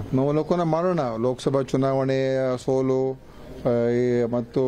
ಅವಲೋಕನ ಮಾಡೋಣ ಲೋಕಸಭಾ ಚುನಾವಣೆ ಸೋಲು ಆ, ಈ ಮತ್ತು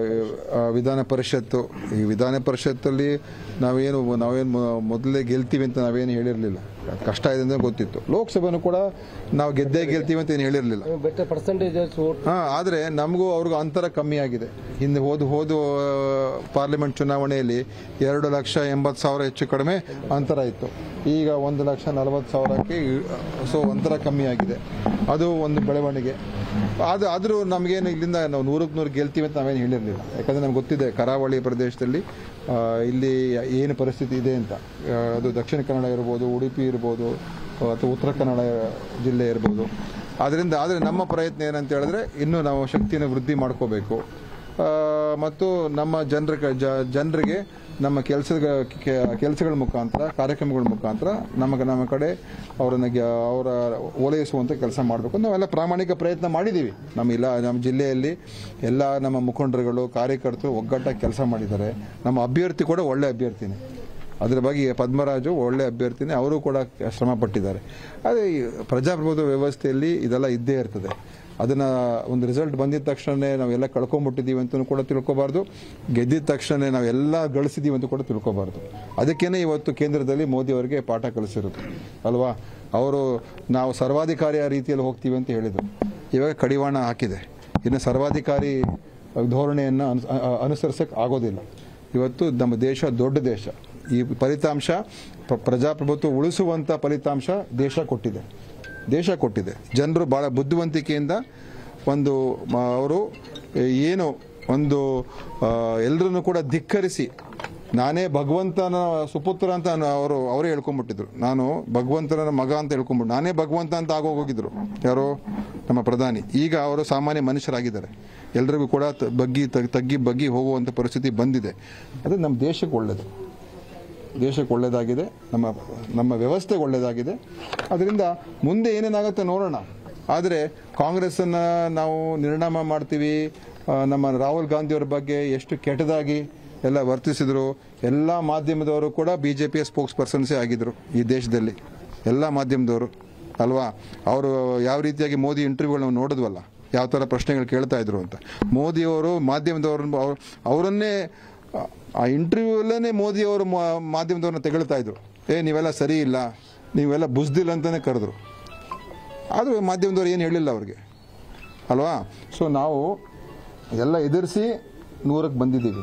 ಆ, ವಿಧಾನ ಪರಿಷತ್ತು ಈ ವಿಧಾನ ಪರಿಷತ್ತಲ್ಲಿ ನಾವೇನು ನಾವೇನು ಮೊ- ಮೊದಲೇ ಗೆಲ್ತೀವಿ ಅಂತ ನಾವೇನು ಹೇಳಿರಲಿಲ್ಲ ಕಷ್ಟ ಇದೆ ಅಂತ ಗೊತ್ತಿತ್ತು ಲೋಕಸಭೆನೂ ಕೂಡ ನಾವು ಗೆದ್ದೇ ಗೆಲ್ತೀವಿ ಅಂತ ಏನು ಹೇಳಿರಲಿಲ್ಲ ಬೆಟರ್ ಪರ್ಸೆಂಟೇಜಸ್ ವೋಟ್ ಹಾ ಆದರೆ ನಮಗೂ ಅವ್ರಿಗೂ ಅಂತರ ಕಮ್ಮಿ ಆಗಿದೆ ಹಿಂದೆ ಹೋದ ಹೋದ ಪಾರ್ಲಿಮೆಂಟ್ ಚುನಾವಣೆಯಲ್ಲಿ ಎರಡು ಲಕ್ಷ ಎಂಬತ್ತು ಸಾವಿರ ಹೆಚ್ಚು ಕಡಿಮೆ ಅಂತರ ಇತ್ತು ಈಗ ಒಂದು ಲಕ್ಷ ನಲವತ್ತು ಸಾವಿರಕ್ಕೆ ಸೊ ಅಂತರ ಕಮ್ಮಿ ಆಗಿದೆ ಅದು ಒಂದು ಬೆಳವಣಿಗೆ ಅದು ಆದರೂ ನಮಗೇನು ಇಲ್ಲಿಂದ ನಾವು ನೂರಕ್ಕೆ ನೂರು ಗೆಲ್ತೀವಿ ಅಂತ ನಾವೇನು ಹೇಳಿರಲಿಲ್ಲ ಯಾಕಂದರೆ ನಮ್ಗೆ ಗೊತ್ತಿದೆ ಕರಾವಳಿ ಪ್ರದೇಶದಲ್ಲಿ ಆ, ಇಲ್ಲಿ ಏನು ಪರಿಸ್ಥಿತಿ ಇದೆ ಅಂತ ಆ, ಅದು ದಕ್ಷಿಣ ಕನ್ನಡ ಇರ್ಬೋದು ಉಡುಪಿ ಇರ್ಬೋದು ಅಥವಾ ಉತ್ತರ ಕನ್ನಡ ಜಿಲ್ಲೆ ಇರ್ಬೋದು ಆದ್ದರಿಂದ ಆದರೆ ನಮ್ಮ ಪ್ರಯತ್ನ ಏನಂತ ಹೇಳಿದ್ರೆ ಇನ್ನೂ ನಾವು ಶಕ್ತಿಯನ್ನು ವೃದ್ಧಿ ಮಾಡ್ಕೋಬೇಕು ಆ, ಮತ್ತು ನಮ್ಮ ಜನರ ಜನರಿಗೆ ನಮ್ಮ ಕೆಲಸದ ಕೆಲಸಗಳ ಮುಖಾಂತರ ಕಾರ್ಯಕ್ರಮಗಳ ಮುಖಾಂತರ ನಮಗೆ ನಮ್ಮ ಕಡೆ ಅವರನ್ನ ಗೆ- ಅವರ ಓಲೈಸುವಂಥ ಕೆಲಸ ಮಾಡಬೇಕು ನಾವೆಲ್ಲ ಪ್ರಾಮಾಣಿಕ ಪ್ರಯತ್ನ ಮಾಡಿದ್ದೀವಿ ನಮ್ಮ ಇಲ್ಲ ನಮ್ಮ ಜಿಲ್ಲೆಯಲ್ಲಿ ಎಲ್ಲ ನಮ್ಮ ಮುಖಂಡರುಗಳು ಕಾರ್ಯಕರ್ತರು ಒಗ್ಗಟ್ಟಾಗಿ ಕೆಲಸ ಮಾಡಿದ್ದಾರೆ ನಮ್ಮ ಅಭ್ಯರ್ಥಿ ಕೂಡ ಒಳ್ಳೆ ಅಭ್ಯರ್ಥಿನೇ ಅದರ ಬಗ್ಗೆ ಪದ್ಮರಾಜು ಒಳ್ಳೆ ಅಭ್ಯರ್ಥಿನೇ ಅವರು ಕೂಡ ಶ್ರಮ ಪಟ್ಟಿದ್ದಾರೆ ಅದೇ ಈ ಪ್ರಜಾಪ್ರಭುತ್ವ ವ್ಯವಸ್ಥೆಯಲ್ಲಿ ಇದೆಲ್ಲ ಇದ್ದೇ ಇರ್ತದೆ ಅದನ್ನ ಒಂದು ರಿಸಲ್ಟ್ ಬಂದಿದ ತಕ್ಷಣನೇ ನಾವೆಲ್ಲ ಕಳ್ಕೊಂಡ್ಬಿಟ್ಟಿದ್ದೀವಿ ಅಂತ ಕೂಡ ತಿಳ್ಕೊಬಾರ್ದು ಗೆದ್ದಿದ ತಕ್ಷಣ ನಾವೆಲ್ಲ ಗಳಿಸಿದ್ದೀವಿ ಅಂತ ಕೂಡ ತಿಳ್ಕೊಬಾರ್ದು ಅದಕ್ಕೇನೆ ಇವತ್ತು ಕೇಂದ್ರದಲ್ಲಿ ಮೋದಿ ಅವರಿಗೆ ಪಾಠ ಕಲಿಸಿರೋದು ಅಲ್ವಾ ಅವರು ನಾವು ಸರ್ವಾಧಿಕಾರಿಯ ರೀತಿಯಲ್ಲಿ ಹೋಗ್ತೀವಿ ಅಂತ ಹೇಳಿದರು ಇವಾಗ ಕಡಿವಾಣ ಹಾಕಿದೆ ಇನ್ನು ಸರ್ವಾಧಿಕಾರಿ ಧೋರಣೆಯನ್ನು ಅನುಸರಿಸಕ್ಕೆ ಆಗೋದಿಲ್ಲ ಇವತ್ತು ನಮ್ಮ ದೇಶ ದೊಡ್ಡ ದೇಶ ಈ ಫಲಿತಾಂಶ ಪ್ರ- ಪ್ರಜಾಪ್ರಭುತ್ವ ಉಳಿಸುವಂಥ ಫಲಿತಾಂಶ ದೇಶ ಕೊಟ್ಟಿದೆ ದೇಶ ಕೊಟ್ಟಿದೆ ಜನರು ಭಾಳ ಬುದ್ಧಿವಂತಿಕೆಯಿಂದ ಒಂದು ಮ- ಅವರು ಏನು ಒಂದು ಎಲ್ಲರನ್ನು ಕೂಡ ಧಿಕ್ಕರಿಸಿ ನಾನೇ ಭಗವಂತನ ಸುಪುತ್ರ ಅಂತ ನಾನು ಅವರು ಅವರೇ ಹೇಳ್ಕೊಂಡ್ಬಿಟ್ಟಿದ್ರು ನಾನು ಭಗವಂತನ ಮಗ ಅಂತ ಹೇಳ್ಕೊಂಡ್ಬಿಟ್ಟು ನಾನೇ ಭಗವಂತ ಅಂತ ಆಗೋಗಿದ್ರು ಯಾರೋ ನಮ್ಮ ಪ್ರಧಾನಿ ಈಗ ಅವರು ಸಾಮಾನ್ಯ ಮನುಷ್ಯರಾಗಿದ್ದಾರೆ ಎಲ್ರಿಗೂ ಕೂಡ ತ- ಬಗ್ಗಿ ತಗ್- ತಗ್ಗಿ ಬಗ್ಗಿ ಹೋಗುವಂಥ ಪರಿಸ್ಥಿತಿ ಬಂದಿದೆ ಅದು ನಮ್ಮ ದೇಶಕ್ಕೆ ಒಳ್ಳೆಯದು ದೇಶಕ್ಕೆ ಒಳ್ಳೆಯದಾಗಿದೆ ನಮ್ಮ ನಮ್ಮ ವ್ಯವಸ್ಥೆಗೆ ಒಳ್ಳೆಯದಾಗಿದೆ ಅದರಿಂದ ಮುಂದೆ ಏನೇನಾಗುತ್ತೆ ನೋಡೋಣ ಆದರೆ ಕಾಂಗ್ರೆಸ್ಸನ್ನು ನಾವು ನಿರ್ಣಾಮ ಮಾಡ್ತೀವಿ ಆ, ನಮ್ಮ ರಾಹುಲ್ ಗಾಂಧಿಯವರ ಬಗ್ಗೆ ಎಷ್ಟು ಕೆಟ್ಟದಾಗಿ ಎಲ್ಲ ವರ್ತಿಸಿದ್ರು ಎಲ್ಲ ಮಾಧ್ಯಮದವರು ಕೂಡ ಬಿ ಜೆ ಪಿಯ ಸ್ಪೋಕ್ಸ್ ಪರ್ಸನ್ಸೇ ಆಗಿದ್ರು ಈ ದೇಶದಲ್ಲಿ ಎಲ್ಲ ಮಾಧ್ಯಮದವರು ಅಲ್ವಾ ಅವರು ಯಾವ ರೀತಿಯಾಗಿ ಮೋದಿ ಇಂಟರ್ವ್ಯೂಗಳು ನಾವು ನೋಡಿದ್ವಲ್ಲ ಯಾವ ಥರ ಪ್ರಶ್ನೆಗಳು ಕೇಳ್ತಾ ಇದ್ರು ಅಂತ ಮೋದಿಯವರು ಮಾಧ್ಯಮದವ್ರನ್ನ ಅವ್ರ- ಅವರನ್ನೇ ಆ- ಆ ಇಂಟರ್ವ್ಯೂಲ್ಲೇ ಮೋದಿ ಅವರು ಮಾಧ್ಯಮದವ್ರನ್ನ ತೆಗಳ್ತಾ ಇದ್ರು ಏ ನೀವೆಲ್ಲ ಸರಿ ಇಲ್ಲ ನೀವೆಲ್ಲ ಬುಸ್ದಿಲ್ಲ ಅಂತಲೇ ಕರೆದ್ರು ಆದರೂ ಮಾಧ್ಯಮದವ್ರು ಏನು ಹೇಳಿಲ್ಲ ಅವ್ರಿಗೆ ಅಲ್ವಾ ಸೊ ನಾವು ಎಲ್ಲ ಎದುರಿಸಿ ನೂರಕ್ಕೆ ಬಂದಿದ್ದೀವಿ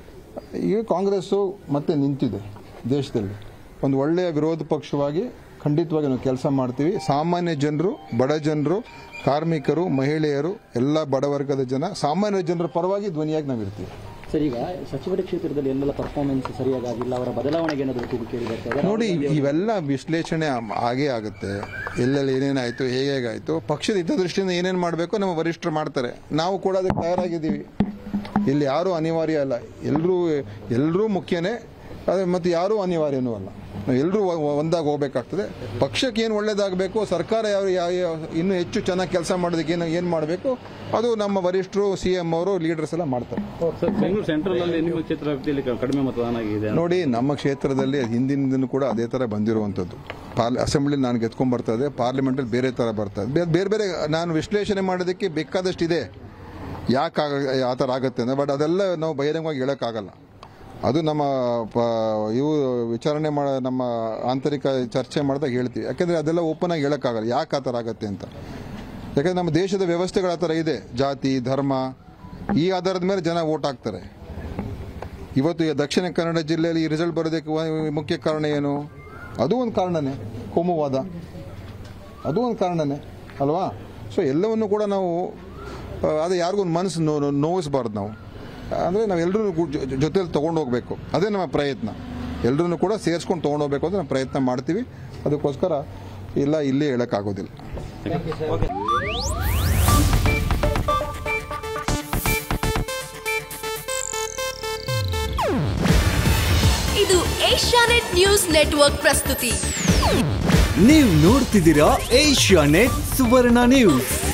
ಈಗ ಕಾಂಗ್ರೆಸ್ಸು ಮತ್ತೆ ನಿಂತಿದೆ ದೇಶದಲ್ಲಿ ಒಂದು ಒಳ್ಳೆಯ ವಿರೋಧ ಪಕ್ಷವಾಗಿ ಖಂಡಿತವಾಗಿ ನಾವು ಕೆಲಸ ಮಾಡ್ತೀವಿ ಸಾಮಾನ್ಯ ಜನರು ಬಡ ಜನರು ಕಾರ್ಮಿಕರು ಮಹಿಳೆಯರು ಎಲ್ಲ ಬಡವರ್ಗದ ಜನ ಸಾಮಾನ್ಯ ಜನರ ಪರವಾಗಿ ಧ್ವನಿಯಾಗಿ ನಾವಿರ್ತೀವಿ ಸರ್ ಈಗ ಸಚಿವರ ಕ್ಷೇತ್ರದಲ್ಲಿ ಎಲ್ಲೆಲ್ಲ ಪರ್ಫಾರ್ಮೆನ್ಸ್ ಸರಿಯಾಗಿಲ್ಲ ಅವರ ಬದಲಾವಣೆಗೆ ಏನಾದರೂ ಕೂಗು ಕೇಳಿ ಬರ್ತಾ ಇದೆ ನೋಡಿ ಇವೆಲ್ಲ ವಿಶ್ಲೇಷಣೆ ಆಮ್- ಆಗೇ ಆಗುತ್ತೆ ಎಲ್ಲೆಲ್ಲಿ ಏನೇನಾಯಿತು ಹೇಗೆ ಹೇಗಾಯಿತು ಪಕ್ಷದ ಹಿತದೃಷ್ಟಿಯಿಂದ ಏನೇನು ಮಾಡಬೇಕು ನಮ್ಮ ವರಿಷ್ಠರು ಮಾಡ್ತಾರೆ ನಾವು ಕೂಡ ಅದಕ್ಕೆ ತಯಾರಾಗಿದ್ದೀವಿ ಇಲ್ಲಿ ಯಾರೂ ಅನಿವಾರ್ಯ ಅಲ್ಲ ಎಲ್ಲರೂ ಎಲ್ಲರೂ ಮುಖ್ಯನೇ ಅದೇ ಮತ್ತು ಯಾರೂ ಅನಿವಾರ್ಯನೂ ಅಲ್ಲ ನಾವು ಎಲ್ಲರೂ ಒಂದಾಗಿ ಹೋಗ್ಬೇಕಾಗ್ತದೆ ಪಕ್ಷಕ್ಕೆ ಏನು ಒಳ್ಳೇದಾಗಬೇಕು ಸರ್ಕಾರ ಯಾವ ಯಾವ ಯಾವ- ಇನ್ನೂ ಹೆಚ್ಚು ಚೆನ್ನಾಗಿ ಕೆಲಸ ಮಾಡೋದಕ್ಕೆ ಏನು ಏನು ಮಾಡಬೇಕು ಅದು ನಮ್ಮ ವರಿಷ್ಠರು ಸಿ ಎಂ ಅವರು ಲೀಡರ್ಸ್ ಎಲ್ಲ ಮಾಡ್ತಾರೆ ಸರ್ ಬೆಂಗಳೂರು ಸೆಂಟ್ರಲ್ ಅಲ್ಲಿ ನಿಮ್ಮ ಕ್ಷೇತ್ರ ವ್ಯಾಪ್ತಿಯಲ್ಲಿ ಕ- ಕಡಿಮೆ ಮತದಾನ ಆಗಿದೆ ನೋಡಿ ನಮ್ಮ ಕ್ಷೇತ್ರದಲ್ಲಿ ಹಿಂದಿನಿಂದನೂ ಕೂಡ ಅದೇ ಥರ ಬಂದಿರುವಂಥದ್ದು ಪಾರ್ಲಿ ಅಸೆಂಬ್ಲಿ ನಾನು ಗೆದ್ಕೊಂಡ್ ಬರ್ತಾ ಇದೆ ಪಾರ್ಲಿಮೆಂಟಲ್ಲಿ ಬೇರೆ ಥರ ಬರ್ತಾ ಇದೆ ಬೇರೆ ಬೇರೆ ಬೇರೆ ನಾನು ವಿಶ್ಲೇಷಣೆ ಮಾಡೋದಕ್ಕೆ ಬೇಕಾದಷ್ಟು ಇದೆ ಯಾಕೆ ಆಗ ಆ ಥರ ಆಗುತ್ತೆ ಅಂದರೆ ಬಟ್ ಅದೆಲ್ಲ ನಾವು ಬಹಿರಂಗವಾಗಿ ಹೇಳೋಕ್ಕಾಗಲ್ಲ ಅದು ನಮ್ಮ ಪ ಇವು ವಿಚಾರಣೆ ಮಾಡ ನಮ್ಮ ಆಂತರಿಕ ಚರ್ಚೆ ಮಾಡಿದಾಗ ಹೇಳ್ತೀವಿ ಯಾಕೆಂದರೆ ಅದೆಲ್ಲ ಓಪನ್ ಆಗಿ ಹೇಳೋಕ್ಕಾಗಲ್ಲ ಯಾಕೆ ಆ ಥರ ಆಗುತ್ತೆ ಅಂತ ಯಾಕಂದರೆ ನಮ್ಮ ದೇಶದ ವ್ಯವಸ್ಥೆಗಳ ಆ ಥರ ಇದೆ ಜಾತಿ ಧರ್ಮ ಈ ಆಧಾರದ ಮೇಲೆ ಜನ ವೋಟ್ ಹಾಕ್ತಾರೆ ಇವತ್ತು ಈ ದಕ್ಷಿಣ ಕನ್ನಡ ಜಿಲ್ಲೆಯಲ್ಲಿ ಈ ರಿಸಲ್ಟ್ ಬರೋದಕ್ಕೆ ವ- ಮುಖ್ಯ ಕಾರಣ ಏನು ಅದು ಒಂದು ಕಾರಣನೇ ಕೋಮುವಾದ ಅದು ಒಂದು ಕಾರಣನೇ ಅಲ್ವಾ ಸೊ ಎಲ್ಲವನ್ನು ಕೂಡ ನಾವು ಆ, ಅದು ಯಾರಿಗೂ ಒಂದು ಮನಸ್ಸು ನೋ ನೋವಿಸಬಾರ್ದು ನಾವು ಅಂದರೆ ನಾವು ಎಲ್ಲರೂ ಜೊತೆಲಿ ತೊಗೊಂಡು ಹೋಗಬೇಕು ಅದೇ ನಮ್ಮ ಪ್ರಯತ್ನ ಎಲ್ಲರೂ ಕೂಡ ಸೇರಿಸ್ಕೊಂಡು ತೊಗೊಂಡು ಹೋಗ್ಬೇಕು ಅಂತ ನಾವು ಪ್ರಯತ್ನ ಮಾಡ್ತೀವಿ ಅದಕ್ಕೋಸ್ಕರ ಇಲ್ಲ ಇಲ್ಲೇ ಹೇಳೋಕ್ಕಾಗೋದಿಲ್ಲ ಇದು ಏಷ್ಯಾನೆಟ್ ನ್ಯೂಸ್ ನೆಟ್ವರ್ಕ್ ಪ್ರಸ್ತುತಿ ನೀವು ನೋಡ್ತಿದ್ದೀರಾ ಏಷ್ಯಾ ನೆಟ್ ಸುವರ್ಣ ನ್ಯೂಸ್